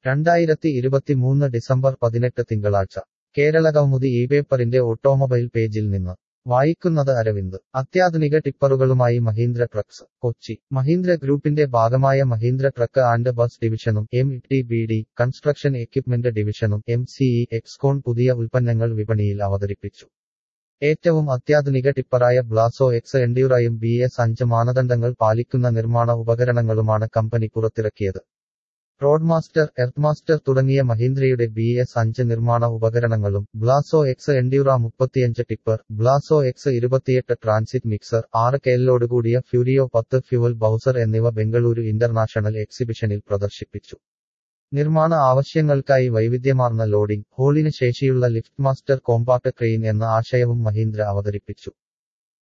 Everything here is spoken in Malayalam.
രണ്ടായിരത്തി ഇരുപത്തിമൂന്ന് ഡിസംബർ പതിനെട്ട് തിങ്കളാഴ്ച കേരളകൗമുദി ഈ പേപ്പറിന്റെ ഓട്ടോമൊബൈൽ പേജിൽ നിന്ന് വായിക്കുന്നത് അരവിന്ദ് അത്യാധുനിക ടിപ്പറുകളുമായി മഹീന്ദ്ര ട്രക്സ് കൊച്ചി മഹീന്ദ്ര ഗ്രൂപ്പിന്റെ ഭാഗമായ മഹീന്ദ്ര ട്രക്ക് ആൻഡ് ബസ് ഡിവിഷനും M T B D construction equipment ഡിവിഷനും എം സിഇ എക്സ്കോൺ പുതിയ ഉൽപ്പന്നങ്ങൾ വിപണിയിൽ അവതരിപ്പിച്ചു ഏറ്റവും അത്യാധുനിക ടിപ്പറായ ബ്ലാസോ എക്സ് എൻഡ്യൂറയും ബി എസ് അഞ്ച് മാനദണ്ഡങ്ങൾ പാലിക്കുന്ന നിർമ്മാണ ഉപകരണങ്ങളുമാണ് കമ്പനി പുറത്തിറക്കിയത് റോഡ്മാസ്റ്റർ എർത്ത്മാസ്റ്റർ തുടങ്ങിയ മഹീന്ദ്രയുടെ ബി എസ് അഞ്ച് നിർമ്മാണ ഉപകരണങ്ങളും ബ്ലാസോ എക്സ് എൻഡ്യൂറ മുപ്പത്തിയഞ്ച് ടിപ്പർ ബ്ലാസോ എക്സ് ഇരുപത്തിയെട്ട് ട്രാൻസിറ്റ് മിക്സർ ആറ് കേലിലോടുകൂടിയ ഫ്യൂരിയോ പത്ത് ഫ്യുവൽ ബൗസർ എന്നിവ ബംഗളൂരു ഇന്റർനാഷണൽ എക്സിബിഷനിൽ പ്രദർശിപ്പിച്ചു നിർമ്മാണ ആവശ്യങ്ങൾക്കായി വൈവിധ്യമാർന്ന ലോഡിംഗ് ഹോളിന് ശേഷിയുള്ള ലിഫ്റ്റ് മാസ്റ്റർ കോമ്പാക്ട് ക്രെയിൻ എന്ന ആശയവും മഹീന്ദ്ര അവതരിപ്പിച്ചു